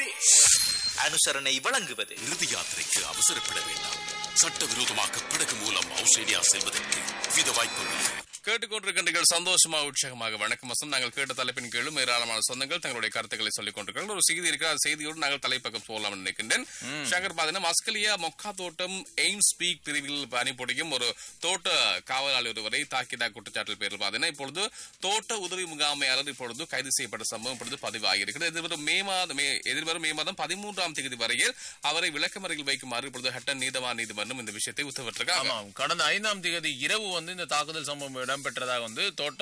சுரேஷ் அனுசரணை வழங்குவது இறுதி யாத்திரைக்கு அவசரப்பட வேண்டாம் சட்டவிரோதமாக படகு மூலம் ஆஸ்திரேலியா செல்வதற்கு வித வாய்ப்புகள் கேட்டுக்கொண்டிருக்கின்றீர்கள் சந்தோஷமா உற்சாகமாக வணக்கம் வசம் நாங்கள் கேட்ட தலைப்பின் கீழும் ஏராளமான சொந்தங்கள் தங்களுடைய கருத்துக்களை சொல்லிக் கொண்டிருக்கிறார்கள் ஒரு செய்தி இருக்கிற அந்த செய்தியோடு நாங்கள் தலைப்பக்கம் போகலாம் நினைக்கின்றேன் சங்கர் பாத்தீங்கன்னா மஸ்கலியா மொக்கா தோட்டம் எய்ம்ஸ் பீக் பிரிவில் பணிபுரியும் ஒரு தோட்ட காவலாளி ஒருவரை தாக்கியதாக குற்றச்சாட்டில் பேரில் பாத்தீங்கன்னா இப்பொழுது தோட்ட உதவி முகாமையாளர் இப்பொழுது கைது செய்யப்பட்ட சம்பவம் இப்பொழுது பதிவாகியிருக்கிறது எதிர்வரும் மே மாதம் மே- எதிர்வரும் மே மாதம் பதிமூன்றாம் தேதி வரையில் அவரை விளக்கமறையில் வைக்குமாறு இப்பொழுது ஹட்டன் நீதவான் நீதிமன்றம் இந்த விஷயத்தை உத்தரவிட்டிருக்காங்க ஆமாம் கடந்த ஐந்தாம் தேதி இரவு வந்து இந்த தாக்குதல் சம்பவம் இடம்பெற்றதாக வந்து தோட்ட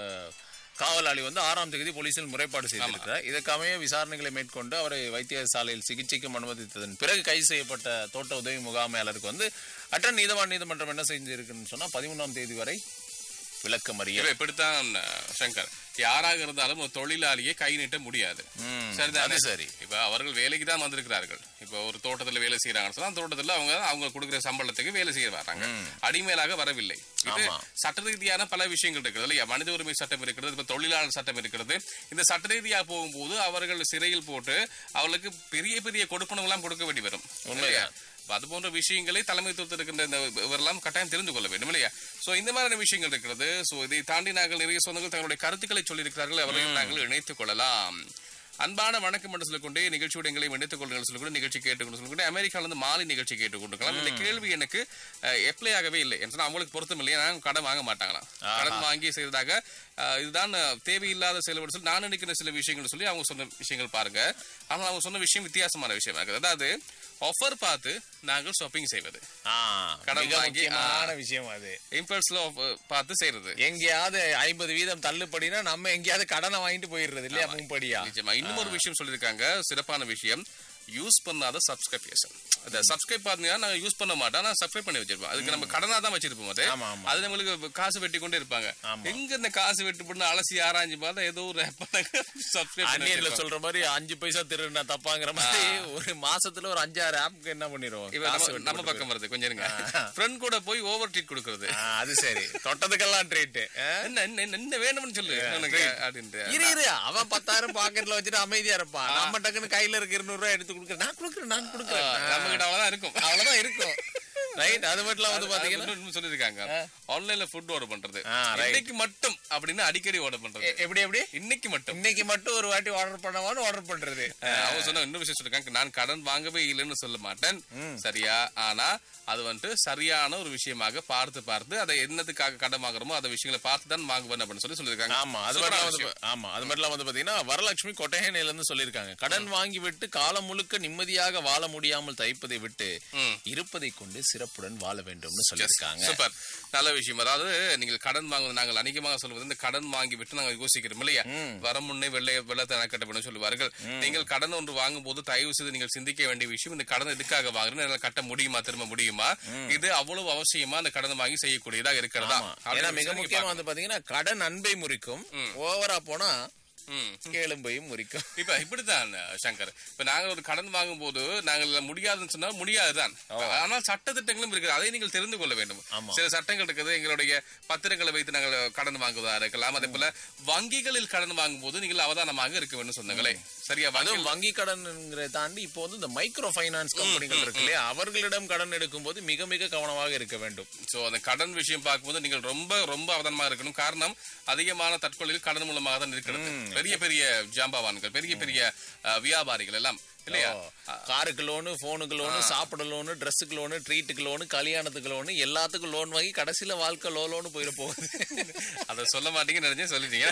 காவலாளி வந்து ஆறாம் தேதி போலீசில் முறைப்பாடு செய்திருக்கிறார் இதற்கமைய விசாரணைகளை மேற்கொண்டு அவரை வைத்தியசாலையில் சிகிச்சைக்கும் அனுமதித்ததன் பிறகு கைது செய்யப்பட்ட தோட்ட உதவி முகாமையாளருக்கு வந்து அட்டன் நீதவான் நீதிமன்றம் என்ன செஞ்சிருக்குன்னு சொன்னா பதிமூணாம் தேதி வரை விளக்கமறியல் இவ இப்படித்தான் அஹ், சங்கர் யாராக இருந்தாலும் ஒரு தொழிலாளியை கை நீட்ட முடியாது ம், சரிதானே? அது சரி. இப்ப அவர்கள் வேலைக்கு தான் வந்திருக்கிறார்கள் இப்ப ஒரு தோட்டத்துல வேலை செய்யறாங்கன்னு சொன்னா அந்த தோட்டத்துல அவங்க அவங்க கொடுக்கிற சம்பளத்துக்கு வேலை செய்ய வராங்க அடிமேலாக வரவில்லை இது ஆமா. சட்ட ரீதியான பல விஷயங்கள் இருக்கிறது இல்லையா மனித உரிமை சட்டம் இருக்கிறது இப்ப தொழிலாளர் சட்டம் இருக்கிறது இந்த சட்ட ரீதியா போகும்போது அவர்கள் சிறையில் போட்டு அவர்களுக்கு பெரிய பெரிய கொடுப்பனவு எல்லாம் கொடுக்க வேண்டி வரும் இல்லையா அப்ப அது போன்ற விஷயங்களை தலைமைத்துவத்தில் இருக்கின்ற இந்த இவரெல்லாம் கட்டாயம் தெரிந்து கொள்ள வேண்டும் இல்லையா சோ இந்த மாதிரியான விஷயங்கள் இருக்கிறது சோ இதை தாண்டி நாங்கள் நிறைய சொந்தங்கள் தங்களுடைய கருத்துக்களை சொல்லியிருக்கிறார்கள் அவர்களை நாங்கள் இணைத்துக் கொள்ளலாம் அன்பான வணக்கம் என்று சொல்லிக்கொண்டே நிகழ்ச்சியோட எங்களை இணைத்துக் கொள்ளுங்கள் சொல்லிக்கொண்டு நிகழ்ச்சி கேட்டுக்கொண்டு சொல்லிக்கொண்டு அமெரிக்கால இருந்து மாலை நிகழ்ச்சி கேட்டுக்கொண்டிருக்கலாம் இந்த கேள்வி எனக்கு எப்ளை ஆகவே இல்லை என்று சொன்னா அவங்களுக்கு பொருத்தம் இல்லையா நாங்க கடன் வாங்க மாட்டாங்களாம் கடன் வாங்கி செய்ததாக அஹ், இதுதான் அஹ், தேவையில்லாத செயல்பட சொல்லி நான் நினைக்கிற சில விஷயங்கள் சொல்லி அவங்க சொன்ன விஷயங்கள் பாருங்க ஆனால் அவங்க சொன்ன விஷயம் வித்தியாசமான விஷயமா இருக்குது அதாவது ஆஃபர் பார்த்து நாங்கள் ஷாப்பிங் செய்வது ஆ, கடன் மிக வாங்கி, முக்கியமான விஷயம் அது இம்பல்ஸ்ல பார்த்து செய்யறது எங்கேயாவது ஐம்பது வீதம் தள்ளுபடினா நம்ம எங்கேயாவது கடனை வாங்கிட்டு போயிடுறது இல்லையா முன்படியா நிச்சயமா இன்னும் ஒரு விஷயம் சொல்லியிருக்காங்க சிறப்பான விஷயம் யூஸ் பண்ணாத சப்ஸ்கிரிப்ஷன் அந்த சப்ஸ்கிரைப் பார்த்தீங்கன்னா நாங்க யூஸ் பண்ண மாட்டோம் நான் சப்ஸ்கிரைப் பண்ணி வச்சிருப்போம் அதுக்கு நம்ம கடனா தான் வச்சிருப்போம் அது ஆமா, ஆமா. அது நம்மளுக்கு காசு வெட்டி கொண்டே இருப்பாங்க ஆமா. எங்க இந்த காசு வெட்டி பண்ண அலசி ஆராய்ஞ்சு பார்த்தா ஏதோ ஒரு சப்ஸ்கிரைப் அன்னியன்ல சொல்ற மாதிரி அஞ்சு பைசா திருடுனா தப்பாங்கிற மாதிரி ஒரு மாசத்துல ஒரு அஞ்சாறு ஆப்க்கு என்ன பண்ணிடுவோம் இவ காசு நம்ம- வெட்டி நம்ம போட்டு பக்கம் வருது கொஞ்சம் இருங்க ஃப்ரெண்ட் கூட போய் ஓவர் ட்ரீட் கொடுக்கறது ஆ, அது சரி தொட்டதுக்கெல்லாம் ட்ரீட் என்ன என்ன என்ன- என்ன வேணும்னு சொல்லு உனக்கு அப்படின்ட்டு இரு இரு அவன் பத்தாயிரம் பாக்கெட்ல வச்சுட்டு அமைதியா இருப்பான் நம்ம டக்குன்னு கையில இருக்க இருநூறு ரூபாய் எடுத்து கொடுக்குறேன் நான் கொடுக்குறேன் நான் கொடுக்குறேன் நம்ம கிட்ட அவ்வளவுதான் இருக்கும் அவ்வளவுதான் இருக்கும் ரைட் அது மட்டும் வந்து பாத்தீங்கன்னா இன்னும் சொல்லிருக்காங்க ஆன்லைன்ல ஃபுட் ஆர்டர் பண்றது ஆ, right. இன்னைக்கு மட்டும் அப்படின்னு அடிக்கடி ஆர்டர் பண்றது எ- எப்படி எப்படி இன்னைக்கு மட்டும் இன்னைக்கு மட்டும் ஒரு வாட்டி ஆர்டர் பண்ணவான்னு ஆர்டர் பண்றது அவங்க சொன்ன இன்னொரு விஷயம் சொல்லிருக்காங்க நான் கடன் வாங்கவே இல்லைன்னு சொல்ல மாட்டேன் சரியா ஆனா அது வந்துட்டு சரியான ஒரு விஷயமாக பார்த்து பார்த்து அதை என்னத்துக்காக கடன் வாங்குறோமோ அந்த விஷயங்களை பார்த்து தான் வாங்குவேன் அப்படின்னு சொல்லி சொல்லிருக்காங்க ஆமா அது சூப்பரான மட்டும் வந்து விஷயம். ஆமா அது மட்டும் வந்து பாத்தீங்கன்னா வரலட்சுமி கொட்டகையில இருந்து சொல்லியிருக்காங்க கடன் வாங்கி விட்டு காலம் முழுக்க நிம்மதியாக வாழ முடியாமல் தைப்பதை விட்டு ம். இருப்பதை கொண்டு சிறப்புடன் வாழ வேண்டும்னு சொல்லியிருக்காங்க சூப்பர் நல்ல விஷயம் அதாவது நீங்கள் கடன் வாங்குவது நாங்கள் அதிகமாக சொல்வது இந்த கடன் வாங்கி விட்டு நாங்கள் யோசிக்கிறோம் இல்லையா வர முன்னே வெள்ளை வெள்ளத்தை கட்டப்படும் சொல்லுவார்கள் நீங்கள் கடன் ஒன்று வாங்கும் போது தயவு செய்து நீங்கள் சிந்திக்க வேண்டிய விஷயம் இந்த கடன் எதுக்காக வாங்குறேன் என்னால கட்ட முடியுமா திரும்ப முடியுமா இது அவ்வளவு அவசியமா அந்த கடன் வாங்கி செய்யக்கூடியதாக இருக்கிறதா ஆமா. அப்படின்ற ஏன்னா மிக விஷயம் நீங்க முக்கியமா வந்து பாத்தீங்கன்னா கடன் அன்பை முறிக்கும் ஓவரா போனா ம். கேளும்பையும் முறிக்கும் இப்ப இப்படித்தான் அஹ், சங்கர் இப்ப நாங்க ஒரு கடன் வாங்கும் போது நாங்கள் முடியாதுன்னு சொன்னா முடியாதுதான் ஆனால் சட்ட திட்டங்களும் இருக்குது அதை நீங்கள் தெரிந்து கொள்ள வேண்டும் ஆமா. சில சட்டங்கள் இருக்குது எங்களுடைய பத்திரங்களை வைத்து நாங்கள் கடன் வாங்குவதா இருக்கலாம் அதே போல வங்கிகளில் கடன் வாங்கும் போது நீங்கள் அவதானமாக இருக்க வேண்டும் சொந்தங்களே சரியா அதுவும் வங்கி கடன்ங்கிறத தாண்டி இப்போ வந்து இந்த மைக்ரோ ஃபைனான்ஸ் கம்பெனிகள் இருக்கு இல்லையா அவர்களிடம் கடன் எடுக்கும் போது மிக மிக கவனமாக இருக்க வேண்டும் சோ அந்த கடன் விஷயம் பார்க்கும்போது நீங்கள் ரொம்ப ரொம்ப அவதானமாக இருக்கணும் காரணம் அதிகமான தற்கொலையில் கடன் மூலமாக தான் இருக்கிறது பெரிய பெரிய ஜாம்பவான்கள் பெரிய பெரிய அஹ், வியாபாரிகள் எல்லாம் இல்லையா காருக்கு லோனு போனுக்கு லோனு சாப்பிட லோனு ட்ரெஸ்ஸுக்கு லோனு ட்ரீட்டுக்கு லோனு கல்யாணத்துக்கு லோனு எல்லாத்துக்கும் லோன் வாங்கி கடைசியில வாழ்க்கை லோ லோனு போயிட போகுது அதை சொல்ல மாட்டீங்கன்னு நினைச்சேன் சொல்லிட்டீங்க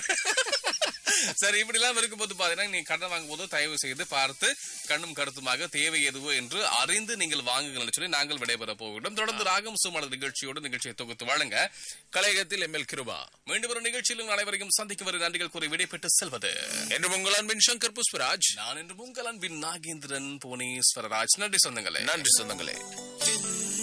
சரி இப்படி எல்லாம் இருக்கும்போது பாத்தீங்கன்னா நீங்க கடன் வாங்கும் போது தயவு செய்து பார்த்து கண்ணும் கருத்துமாக தேவை எதுவோ என்று அறிந்து நீங்கள் வாங்குங்கள் சொல்லி நாங்கள் விடைபெற போகிறோம் தொடர்ந்து ராகம் சுமண நிகழ்ச்சியோடு நிகழ்ச்சியை தொகுத்து வழங்க கலையகத்தில் எம்எல் கிருபா மீண்டும் ஒரு நிகழ்ச்சியிலும் அனைவரையும் சந்திக்கும் வரை நன்றிகள் கூறி விடைபெற்று செல்வது என்று உங்கள் அன்பின் சங்கர் புஷ்பராஜ் நான் என்று உங்கள் அன்பின் நாகேந்திரன் புவனேஸ்வரராஜ் நன்றி சொந்தங்களே நன்றி சொந்தங்களே